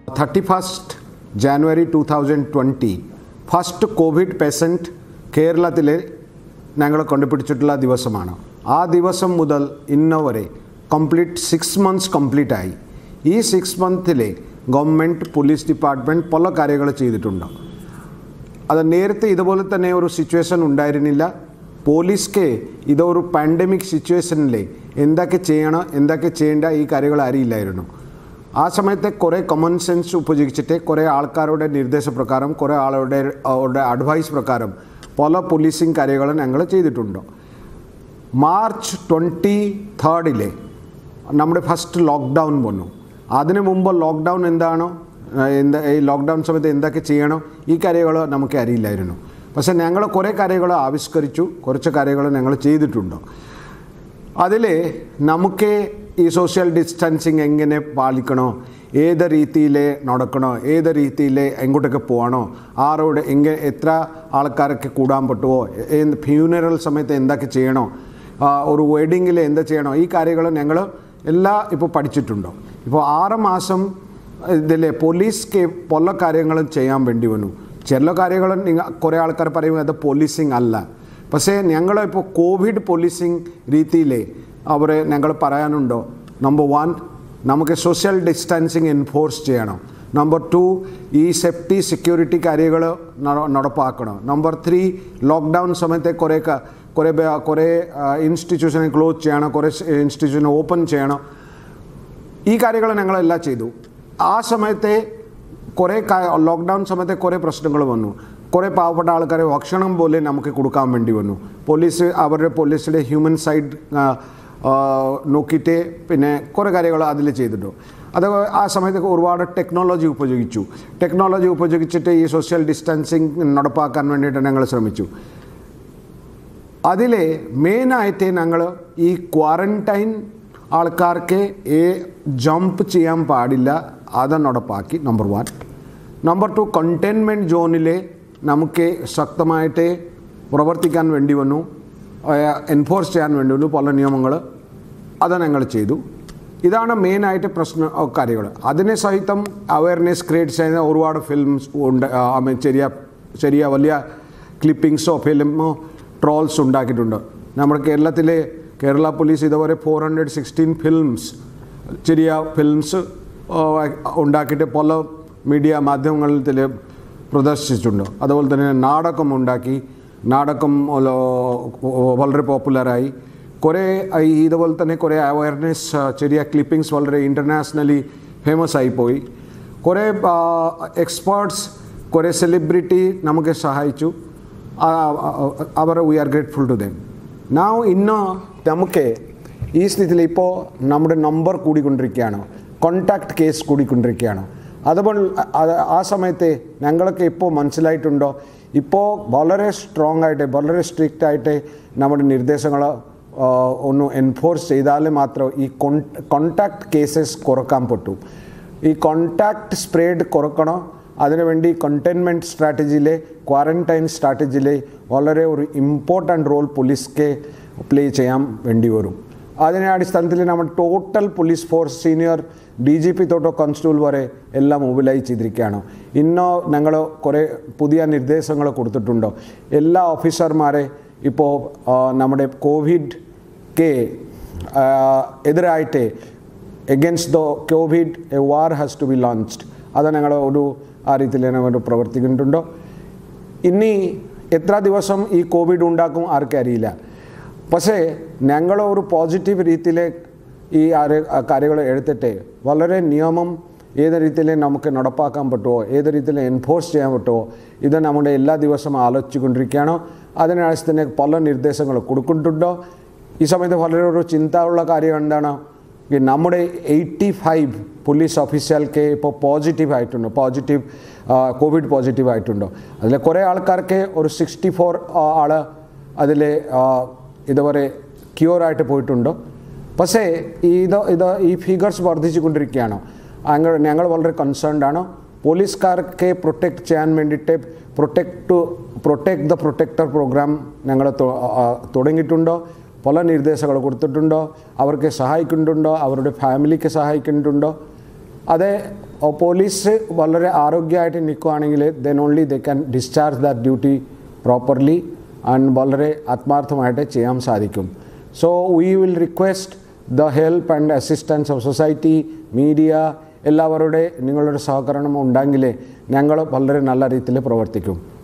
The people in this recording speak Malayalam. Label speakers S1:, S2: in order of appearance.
S1: thirty first January two thousand twenty first covid patient കേരളത്തിൽ ഞങ്ങൾ കണ്ടുപിടിച്ചിട്ടുള്ള ദിവസമാണ് ആ ദിവസം മുതൽ ഇന്ന വരെ കംപ്ലീറ്റ് സിക്സ് മന്ത്സ് കംപ്ലീറ്റ് ആയി ഈ സിക്സ് മന്തിലെ ഗവൺമെൻറ് പോലീസ് ഡിപ്പാർട്ട്മെൻറ്റ് പല കാര്യങ്ങൾ ചെയ്തിട്ടുണ്ട് അത് നേരത്തെ ഇതുപോലെ തന്നെ ഒരു സിറ്റുവേഷൻ ഉണ്ടായിരുന്നില്ല പോലീസ്ക്ക് ഇതൊരു പാൻഡമിക് സിറ്റുവേഷനിൽ എന്തൊക്കെ ചെയ്യണം എന്തൊക്കെ ചെയ്യേണ്ട ഈ കാര്യങ്ങൾ അറിയില്ലായിരുന്നു ആ സമയത്തെ കുറേ കോമൺ സെൻസ് ഉപയോഗിച്ചിട്ട് കുറേ ആൾക്കാരുടെ നിർദ്ദേശപ്രകാരം കുറേ ആളുടെ അവരുടെ അഡ്വൈസ് പ്രകാരം പല പോലീസിങ് കാര്യങ്ങൾ ഞങ്ങൾ ചെയ്തിട്ടുണ്ട് മാർച്ച് ട്വൻറ്റി തേർഡിലെ നമ്മുടെ ഫസ്റ്റ് ലോക്ക്ഡൗൺ വന്നു അതിനു മുമ്പ് ലോക്ക്ഡൗൺ എന്താണോ ഏഹ് എന്താ ഈ ലോക്ക്ഡൗൺ സമയത്ത് എന്തൊക്കെ ചെയ്യണം ഈ കാര്യങ്ങൾ നമുക്ക് അറിയില്ലായിരുന്നു പക്ഷേ ഞങ്ങൾ കുറേ കാര്യങ്ങൾ ആവിഷ്കരിച്ചു കുറച്ച് കാര്യങ്ങൾ ഞങ്ങൾ ചെയ്തിട്ടുണ്ട് അതിൽ നമുക്ക് ഈ സോഷ്യൽ ഡിസ്റ്റൻസിങ് എങ്ങനെ പാലിക്കണോ ഏത് രീതിയിൽ നടക്കണോ ഏത് രീതിയിൽ എങ്ങോട്ടൊക്കെ പോകണോ ആരോട് എങ്ങനെ എത്ര ആൾക്കാരൊക്കെ കൂടാൻ പറ്റുമോ എന്ത് ഫ്യൂനറൽ സമയത്ത് എന്തൊക്കെ ചെയ്യണോ ആ, ഒരു വെഡിങ്ങിൽ എന്താ ചെയ്യണോ ഈ കാര്യങ്ങൾ ഞങ്ങൾ എല്ലാം ഇപ്പോൾ പഠിച്ചിട്ടുണ്ടോ ഇപ്പോൾ ആറ് മാസം ഇതിൽ പോലീസ്ക്ക് പല കാര്യങ്ങളും ചെയ്യാൻ വേണ്ടി വന്നു ചില കാര്യങ്ങൾ നിങ്ങൾ കുറേ ആൾക്കാർ പറയും അത് പോലീസിങ് അല്ല പക്ഷേ ഞങ്ങളിപ്പോൾ കോവിഡ് പോലീസിങ് രീതിയിൽ അവരെ ഞങ്ങൾ പറയാനുണ്ടോ നമ്പർ വൺ നമുക്ക് സോഷ്യൽ ഡിസ്റ്റൻസിങ് എൻഫോഴ്സ് ചെയ്യണം നമ്പർ ടു ഈ സേഫ്റ്റി സെക്യൂരിറ്റി കാര്യങ്ങൾ നടപ്പാക്കണം നമ്പർ ത്രീ ലോക്ക്ഡൗൺ സമയത്തെ കുറേ ക- കുറേ ബേ- കുറേ ഇൻസ്റ്റിറ്റ്യൂഷനെ ക്ലോസ് ചെയ്യണം കുറേ ഇൻസ്റ്റിറ്റ്യൂഷനെ ഓപ്പൺ ചെയ്യണം ഈ കാര്യങ്ങൾ ഞങ്ങളെല്ലാം ചെയ്തു ആ സമയത്തെ കുറേ ലോക്ക്ഡൗൺ സമയത്തെ കുറേ പ്രശ്നങ്ങൾ വന്നു കുറേ പാവപ്പെട്ട ആൾക്കാരെ ഭക്ഷണം പോലെ നമുക്ക് കൊടുക്കാൻ വേണ്ടി വന്നു പോലീസ് അവരുടെ പോലീസിലെ ഹ്യൂമൻ സൈഡ് നോക്കിയിട്ട് പിന്നെ കുറേ കാര്യങ്ങൾ അതിൽ ചെയ്തിട്ടു അത് ആ സമയത്ത് ഒരുപാട് ടെക്നോളജി ഉപയോഗിച്ചു ടെക്നോളജി ഉപയോഗിച്ചിട്ട് ഈ സോഷ്യൽ ഡിസ്റ്റൻസിങ് നടപ്പാക്കാൻ വേണ്ടിയിട്ട് ഞങ്ങൾ ശ്രമിച്ചു അതിൽ മെയിനായിട്ട് ഞങ്ങൾ ഈ ക്വാറൻറ്റൈൻ ആൾക്കാർക്ക് ഏ ജമ്പ് ചെയ്യാൻ പാടില്ല അത് നടപ്പാക്കി number one number two containment സോണിൽ നമുക്ക് ശക്തമായിട്ട് പ്രവർത്തിക്കാൻ വേണ്ടി വന്നു എൻഫോഴ്സ് ചെയ്യാൻ വേണ്ടി വന്നു പല നിയമങ്ങൾ അത് ഞങ്ങൾ ചെയ്തു ഇതാണ് മെയിനായിട്ട് പ്രശ്ന കാര്യങ്ങൾ അതിനെ സഹിതം അവയർനെസ് ക്രിയേറ്റ് ചെയ്യുന്ന ഒരുപാട് ഫിലിംസ് ഉണ്ട് ഐ മീൻ ചെറിയ ചെറിയ വലിയ ക്ലിപ്പിങ്സോ ഫിലിമോ ട്രോൾസ് ഉണ്ടാക്കിയിട്ടുണ്ട് നമ്മുടെ കേരളത്തിലെ കേരള പോലീസ് ഇതുവരെ ഫോർ ഹൺഡ്രഡ് സിക്സ്റ്റീൻ ഫിലിംസ് ചെറിയ ഫിലിംസ് ഉണ്ടാക്കിയിട്ട് പല മീഡിയ മാധ്യമങ്ങളിൽ പ്രദർശിച്ചിട്ടുണ്ട് അതുപോലെ തന്നെ നാടകം ഉണ്ടാക്കി നാടകം ഓല- വളരെ പോപ്പുലറായി കുറേ ഈ ഇതുപോലെ തന്നെ കുറേ അവയർനെസ് ചെറിയ ക്ലിപ്പിങ്സ് വളരെ ഇൻ്റർനാഷണലി ഫേമസ് ആയിപ്പോയി കുറേ എക്സ്പേർട്സ് കുറേ സെലിബ്രിറ്റി നമുക്ക് സഹായിച്ചു ആ, ആ, അവർ we are grateful to them നാ ഇന്ന് നമുക്ക് ഈ സ്ഥിതിയിൽ ഇപ്പോൾ നമ്മുടെ നമ്പർ കൂടിക്കൊണ്ടിരിക്കുകയാണ് കോണ്ടാക്ട് കേസ് കൂടിക്കൊണ്ടിരിക്കുകയാണ് അതുപോലെ അത് ആ സമയത്ത് ഞങ്ങൾക്ക് ഇപ്പോൾ മനസ്സിലായിട്ടുണ്ടോ ഇപ്പോൾ വളരെ സ്ട്രോങ് ആയിട്ട് വളരെ സ്ട്രിക്റ്റ് ആയിട്ട് നമ്മുടെ നിർദ്ദേശങ്ങൾ ഒന്ന് എൻഫോഴ്സ് ചെയ്താൽ മാത്രം ഈ കോണ്ടാക്ട് കേസസ് കുറക്കാൻ പറ്റൂ ഈ കോണ്ടാക്ട് സ്പ്രെഡ് കുറക്കണം അതിനുവേണ്ടി കണ്ടെയ്ൻമെൻറ്റ് സ്ട്രാറ്റജിയിലെ ക്വാറൻറ്റൈൻ സ്ട്രാറ്റജിയിലെ വളരെ ഒരു ഇമ്പോർട്ടൻ്റ് റോൾ പോലീസ്ക്ക് പ്ലേ ചെയ്യാൻ വേണ്ടി വരും അതിനെ അടിസ്ഥാനത്തിൽ നമ്മൾ total police force senior D G P തൊട്ടോ കോൺസ്റ്റബിൾ വരെ എല്ലാം മൊബിലൈസ് ചെയ്തിരിക്കുകയാണ് ഇന്നോ ഞങ്ങൾ കുറേ പുതിയ നിർദ്ദേശങ്ങൾ കൊടുത്തിട്ടുണ്ടോ എല്ലാ ഓഫീസർമാരെ ഇപ്പോൾ ആ, നമ്മുടെ കോവിഡ് എതിരായിട്ട് against the covid a war has to be launched അത് ഞങ്ങൾ ഒരു ആ രീതിയിൽ ഞങ്ങൾ പ്രവർത്തിക്കുന്നുണ്ടോ ഇനി എത്ര ദിവസം ഈ കോവിഡ് ഉണ്ടാക്കും ആർക്കും അറിയില്ല പക്ഷേ ഞങ്ങൾ ഒരു പോസിറ്റീവ് രീതിയിൽ ഈ കാര്യങ്ങൾ എടുത്തിട്ട് വളരെ നിയമം ഏത് രീതിയിൽ നമുക്ക് നടപ്പാക്കാൻ പറ്റുമോ ഏത് രീതിയിൽ എൻഫോഴ്സ് ചെയ്യാൻ പറ്റുമോ ഇത് നമ്മുടെ എല്ലാ ദിവസവും ആലോചിച്ചുകൊണ്ടിരിക്കുകയാണോ അതിനനുസരിച്ച് പല നിർദ്ദേശങ്ങൾ കൊടുക്കുന്നുണ്ടോ ഈ സമയത്ത് വളരെ ഒരു ചിന്ത ഉള്ള കാര്യം എന്താണ് ഈ നമ്മുടെ എയ്റ്റി ഫൈവ് പോലീസ് ഓഫീസർക്ക് ഇപ്പോൾ പോസിറ്റീവ് ആയിട്ടുണ്ട് പോസിറ്റീവ് കോവിഡ് പോസിറ്റീവ് ആയിട്ടുണ്ടോ അതിൽ കുറേ ആൾക്കാർക്ക് ഒരു സിക്സ്റ്റി ഫോർ ആൾ അതിൽ ഇതുവരെ ക്യൂറായിട്ട് പോയിട്ടുണ്ടോ പക്ഷേ ഇത് ഇത് ഈ ഫിഗേഴ്സ് വർദ്ധിച്ചു കൊണ്ടിരിക്കുകയാണ് ഞങ്ങൾ ഞങ്ങൾ വളരെ കൺസേൺഡ് ആണ് പോലീസുകാർക്ക് പ്രൊട്ടക്റ്റ് ചെയ്യാൻ വേണ്ടിയിട്ട് protect to protect the protector programme ഞങ്ങൾ തൊ- ആ, തുടങ്ങിയിട്ടുണ്ടോ പല നിർദ്ദേശങ്ങൾ കൊടുത്തിട്ടുണ്ടോ അവർക്ക് സഹായിക്കുന്നുണ്ടോ അവരുടെ ഫാമിലിക്ക് സഹായിക്കുന്നുണ്ടോ അത് പോലീസ് വളരെ ആരോഗ്യമായിട്ട് നിൽക്കുകയാണെങ്കിൽ then only they can discharge the duty properly and വളരെ ആത്മാർത്ഥമായിട്ട് ചെയ്യാൻ സാധിക്കും so we will request the help and assistance of society media എല്ലാവരുടെ നിങ്ങളുടെ സഹകരണം ഉണ്ടെങ്കിൽ ഞങ്ങൾ വളരെ നല്ല രീതിയിൽ പ്രവർത്തിക്കും